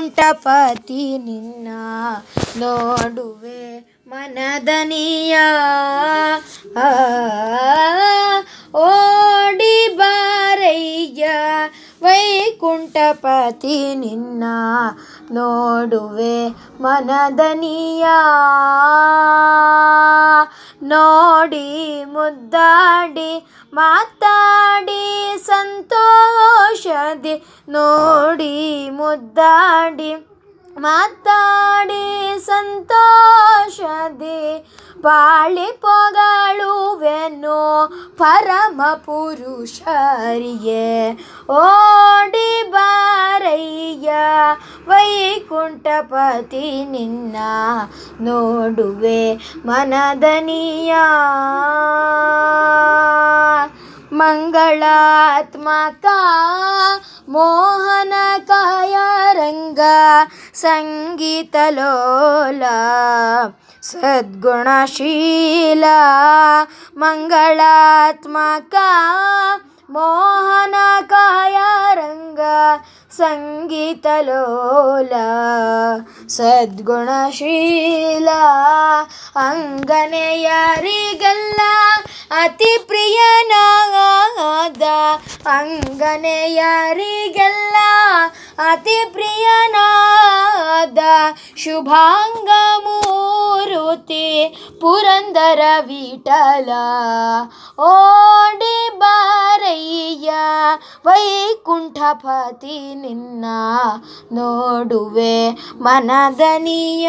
ವೈಕುಂಠಪತಿ ನಿನ್ನ ನೋಡುವೆ ಮನದನಿಯ ಆ, ಓಡಿ ಬಾರಯ್ಯ ವೈಕುಂಠಪತಿ ನಿನ್ನ ನೋಡುವೆ ಮನದನಿಯ ನೋಡಿ ಮುದ್ದಾಡಿ ಮಾತಾಡಿ ಸಂತೋಷದಿ ನೋಡಿ ಮುದ್ದಾಡಿ ಮಾತಾಡಿ ಸಂತೋಷದಿ ಬಾಳಿ ಪೊಗಳುವೆನು ಪರಮ ಪುರುಷರಿಗೆ ಓಡಿ ಬಾರಯ್ಯ ವೈಕುಂಠಪತಿ ನಿನ್ನ ನೋಡುವೆ ಮನದನಿಯ ಮಂಗಳಾತ್ಮಕ ಮೋಹನಕಾಯ ರಂಗ ಸಂಗೀತಲೋಲ ಸದ್ಗುಣಶೀಲ ಮಂಗಳಾತ್ಮಕ ಮೋಹನಕಾಯ ರಂಗ ಸಂಗೀತಲೋಲ ಸದ್ಗುಣಶೀಲ ಅಂಗನೆಯರಿಗೆಲ್ಲ ಅತಿ ಪ್ರಿಯನಾದ ಅಂಗನೆಯರಿಗೆಲ್ಲ ಅತಿ ಪ್ರಿಯನಾದ ಶುಭಾಂಗ ಮೂರುತಿ ಪುರಂದರ ವಿಠಲ ಓಡಿ ಬಾರಯ್ಯ ವೈಕುಂಠಪತಿ ನಿನ್ನ ನೋಡುವೆ ಮನದನಿಯ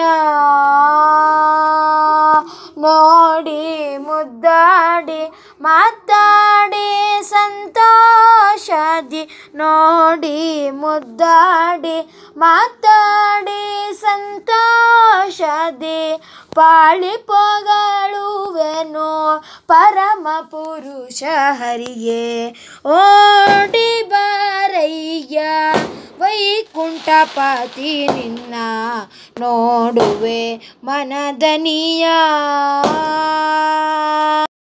ನೋಡಿ ಮುದ್ದಾಡಿ ಮಾತಾಡಿ ಸಂತೋಷದಿ ನೋಡಿ ಮುದ್ದಾಡಿ ಮಾತಾಡಿ ಸಂತೋಷದಿ ಪಾಳಿ ಪೊಗಳುವೆನು ಪರಮ ಪುರುಷ ಹರಿಗೆ ಓಡಿ ಬಾರಯ್ಯ ವೈಕುಂಠಪತಿ ನಿನ್ನ ನೋಡುವೆ ಮನದನಿಯ